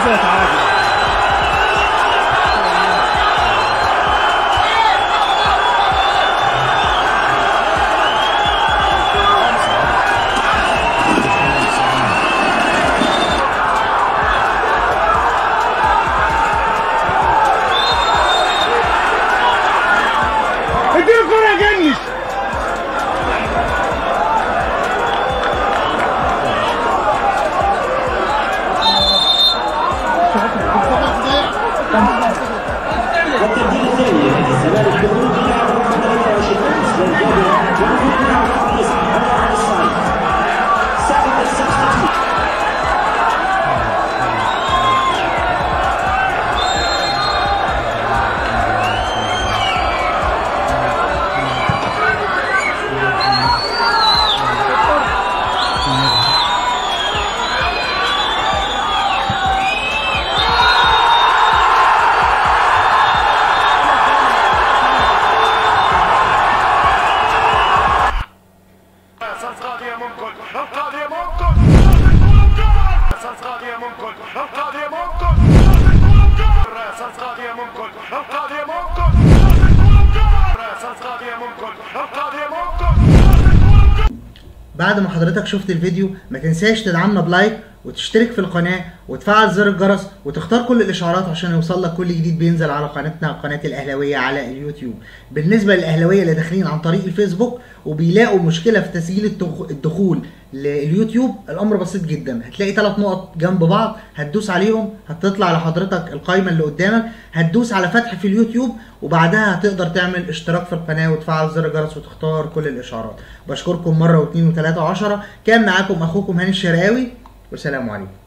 نزلت عادي اديله الكرة يا جنش والتبديل الثاني نادي الزمالك بخروج لاعب رقم 23 اسلام جابر وخروج لاعب رقم 9 عمر الصايد ثابت السبستيتيوت القاضية ممكن القاضية ممكن القاضية ممكن القاضية ممكن القاضية ممكن القاضية ممكن القاضية ممكن القاضية ممكن بعد ما حضرتك شفت الفيديو ما تنساش تدعمنا بلايك وتشترك في القناة وتفعل زر الجرس وتختار كل الاشعارات عشان يوصل لك كل جديد بينزل على قناتنا قناة الاهلاوية على اليوتيوب بالنسبة للاهلاوية اللي داخلين عن طريق الفيسبوك وبيلاقوا مشكلة في تسجيل التخ- الدخول لليوتيوب الامر بسيط جدا هتلاقي ثلاث نقط جنب بعض هتدوس عليهم هتطلع لحضرتك القائمة اللي قدامك هتدوس على فتح في اليوتيوب وبعدها هتقدر تعمل اشتراك في القناة وتفعل زر الجرس وتختار كل الاشعارات بشكركم مرة واثنين وثلاثة وعشرة كان معاكم اخوكم هاني الشرقاوي والسلام عليكم